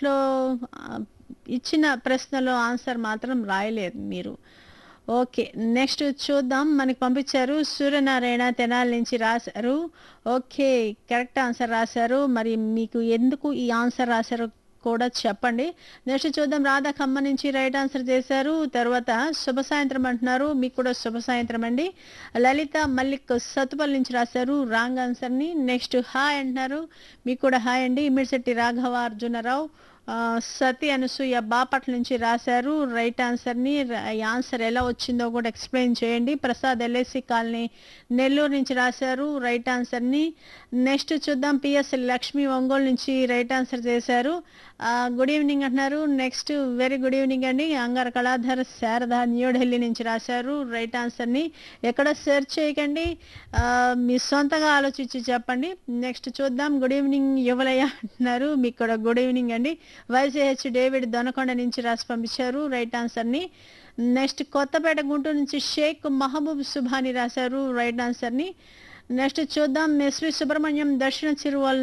దాంట్లో ఆ, ఇచ్చిన ప్రశ్నలో ఆన్సర్ మాత్రం రాయలేదు మీరు ఓకే నెక్స్ట్ చూద్దాం మనకి పంపించారు సూర్యనారాయణ తెనాలి నుంచి రాశారు ఓకే కరెక్ట్ ఆన్సర్ రాశారు మరి మీకు ఎందుకు ఈ ఆన్సర్ రాశారు కూడా చెప్పండి నెక్స్ట్ చూద్దాం రాధా ఖమ్మ నుంచి రైట్ ఆన్సర్ చేశారు తర్వాత శుభ సాయంత్రం అంటున్నారు మీకు కూడా శుభ సాయంత్రం అండి లలిత మల్లిక్ సత్తుపల్లి నుంచి రాశారు రాంగ్ ఆన్సర్ని నెక్స్ట్ హాయ్ అంటున్నారు మీకు కూడా హాయ్ అండి ఇమిడిశెట్టి రాఘవ అర్జునరావు ఆ, సతి అనసూయ బాపట్ల నుంచి రాశారు రైట్ ఆన్సర్ని ర- ఈ ఆన్సర్ ఎలా వచ్చిందో కూడా ఎక్స్ప్లెయిన్ చేయండి ప్రసాద్ ఎల్ఐసి కాలనీ నెల్లూరు నుంచి రాశారు రైట్ ఆన్సర్ని నెక్స్ట్ చూద్దాం పిఎస్ లక్ష్మి ఒంగోలు నుంచి రైట్ ఆన్సర్ చేశారు ఆ, గుడ్ ఈవినింగ్ అంటున్నారు నెక్స్ట్ వెరీ గుడ్ ఈవినింగ్ అండి అంగార కళాధర్ శారద న్యూఢిల్లీ నుంచి రాశారు రైట్ ఆన్సర్ని ఎక్కడ సెర్చ్ చేయకండి ఆ, మీ సొంతంగా ఆలోచించి చెప్పండి నెక్స్ట్ చూద్దాం గుడ్ ఈవినింగ్ యువలయ్య అంటున్నారు మీకు కూడా గుడ్ ఈవినింగ్ అండి వైసీహెచ్ డేవిడ్ దొనకొండ నుంచి రాసి పంపించారు రైట్ ఆన్సర్ని నెక్స్ట్ కొత్తపేట గుంటూరు నుంచి షేక్ మహబూబ్ సుభాని రాశారు రైట్ ఆన్సర్ని నెక్స్ట్ చూద్దాం ఎస్వి సుబ్రహ్మణ్యం దక్షిణ చిరువల్